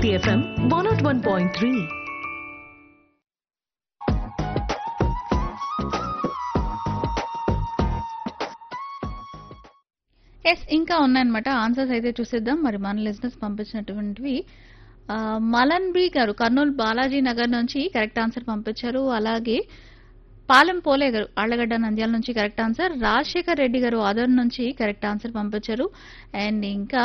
Hit FM 101.3. Yes ఇంకా ఉన్నాయన్నమాట answers అయితే చూసేద్దాం మరి మన లిజినెస్ పంపించినటువంటివి ఆ, మలన్ బి గారు కర్నూలు బాలాజీ నగర్ నుంచి కరెక్ట్ ఆన్సర్ పంపించారు అలాగే పాలెం పోలే గారు ఆళ్లగడ్డ నంద్యాల నుంచి కరెక్ట్ ఆన్సర్ రాజశేఖర్ రెడ్డి గారు ఆదర్ నుంచి కరెక్ట్ ఆన్సర్ పంపించారు అండ్ ఇంకా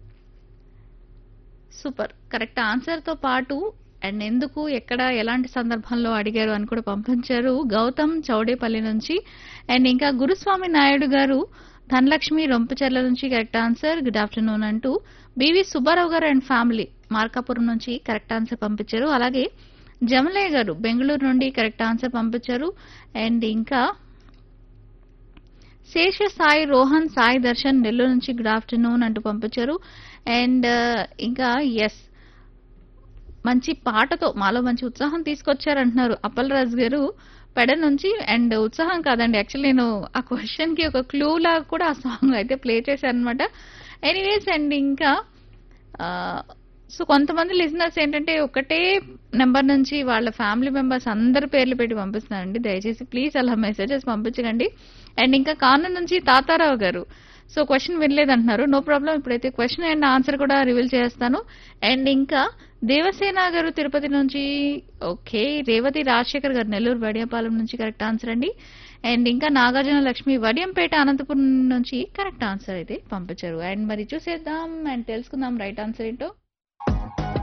సూపర్ కరెక్ట్ ఆన్సర్ తో పాటు అండ్ ఎందుకు ఎక్కడ ఎలాంటి సందర్భంలో అడిగారు అని కూడా పంపించారు గౌతమ్ చౌడేపల్లి నుంచి అండ్ ఇంకా గురుస్వామి నాయుడు గారు ధనలక్ష్మి రొంపచెర్ల నుంచి కరెక్ట్ ఆన్సర్ గుడ్ ఆఫ్టర్నూన్ అంటూ B V Subbarao garu and family Markapuram నుంచి కరెక్ట్ ఆన్సర్ పంపించారు అలాగే జమలయ్య గారు బెంగళూరు నుండి కరెక్ట్ ఆన్సర్ పంపించారు అండ్ ఇంకా శేష సాయి రోహన్ సాయి దర్శన్ నెల్లూరు నుంచి గుడ్ ఆఫ్టర్నూన్ అంటూ పంపించారు అండ్ ఇంకా ఎస్ మంచి పాటతో మాలో మంచి ఉత్సాహం తీసుకొచ్చారంటున్నారు అప్పలరాజు గారు పెడ నుంచి అండ్ ఉత్సాహం కాదండి యాక్చువల్లీ నేను ఆ క్వశ్చన్ కి ఒక క్లూ లాగా కూడా ఆ సాంగ్ అయితే ప్లే చేశాను అనమాట ఎనీవేస్ అండ్ ఇంకా సో కొంతమంది లిజనర్స్ ఏంటంటే ఒకటే నెంబర్ నుంచి వాళ్ళ ఫ్యామిలీ మెంబర్స్ అందరి పేర్లు పెట్టి పంపిస్తున్నారండి దయచేసి ప్లీజ్ అలా మెసేజెస్ పంపించకండి అండ్ ఇంకా కారణం నుంచి తాతారావు గారు సో క్వశ్చన్ వినలేదంటున్నారు నో ప్రాబ్లం ఇప్పుడైతే క్వశ్చన్ అండ్ ఆన్సర్ కూడా రివీల్ చేస్తాను అండ్ ఇంకా దేవసేన గారు తిరుపతి నుంచి ఓకే రేవతి రాజశేఖర్ గారు నెల్లూరు వడియాపాలెం నుంచి కరెక్ట్ ఆన్సర్ అండి అండ్ ఇంకా నాగార్జున లక్ష్మి వడియంపేట అనంతపురం నుంచి కరెక్ట్ ఆన్సర్ అయితే పంపించారు అండ్ మరి చూసేద్దాం అండ్ తెలుసుకుందాం రైట్ ఆన్సర్ ఏంటో